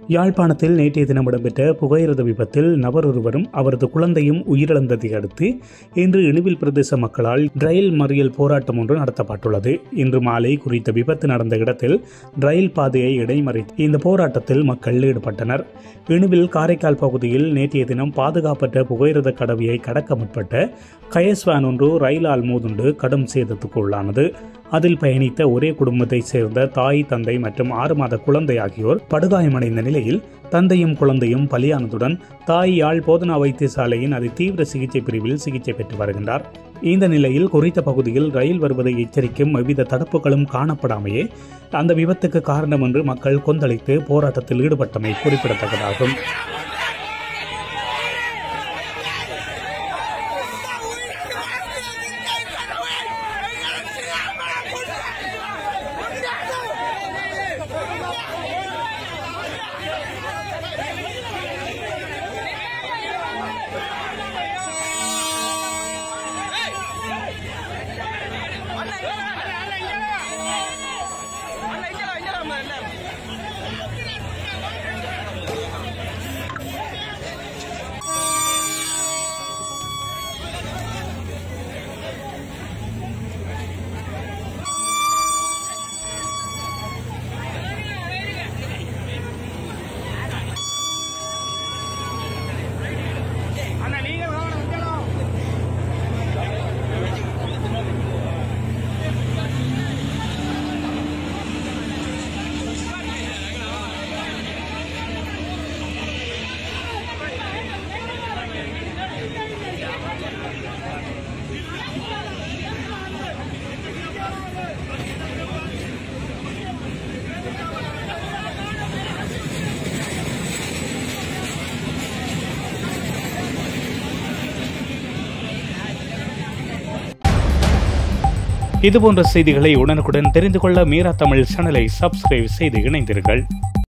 யாழ்ப்பாணத்தில் நேற்றைய தினம் இடம்பெற்ற புகையிரத விபத்தில் நபர் ஒருவரும் அவரது குழந்தையும் உயிரிழந்ததை அடுத்து இன்று இணுவில் பிரதேச மக்களால் ரயில் மறியல் போராட்டம் ஒன்று நடத்தப்பட்டுள்ளது இன்று மாலை குறித்த விபத்து நடந்த இடத்தில் ரயில் பாதையை இடைமறித்து இந்த போராட்டத்தில் மக்கள் ஈடுபட்டனர் இணுவில் காரைக்கால் பகுதியில் நேற்றைய தினம் பாதுகாப்பற்ற புகையிரத கடவியை கடக்க முற்பட்ட கயஸ்வான் ஒன்று ரயிலால் மோதுண்டு கடும் சேதத்துக்கு உள்ளானது அதில் பயணித்த ஒரே குடும்பத்தைச் சேர்ந்த தாய் தந்தை மற்றும் ஆறு மாத குழந்தை ஆகியோர் படுகாயமடைந்த நிலையில் தந்தையும் குழந்தையும் பலியானதுடன் தாய் யாழ் போதனா வைத்தியசாலையின் அதி தீவிர சிகிச்சை பிரிவில் சிகிச்சை பெற்று வருகின்றார் இந்த நிலையில் குறித்த பகுதியில் ரயில் வருவதை எச்சரிக்கும் எவ்வித தடுப்புகளும் காணப்படாமையே அந்த விபத்துக்கு காரணம் என்று மக்கள் கொந்தளித்து போராட்டத்தில் ஈடுபட்டமை குறிப்பிடத்தக்கதாகும் அண்ணா நீங்க வாங்க வந்துடலாம் இதுபோன்ற செய்திகளை உடனுக்குடன் தெரிந்து கொள்ள மீரா தமிழ் சேனலை சப்ஸ்கிரைப் செய்து இணைந்தீர்கள்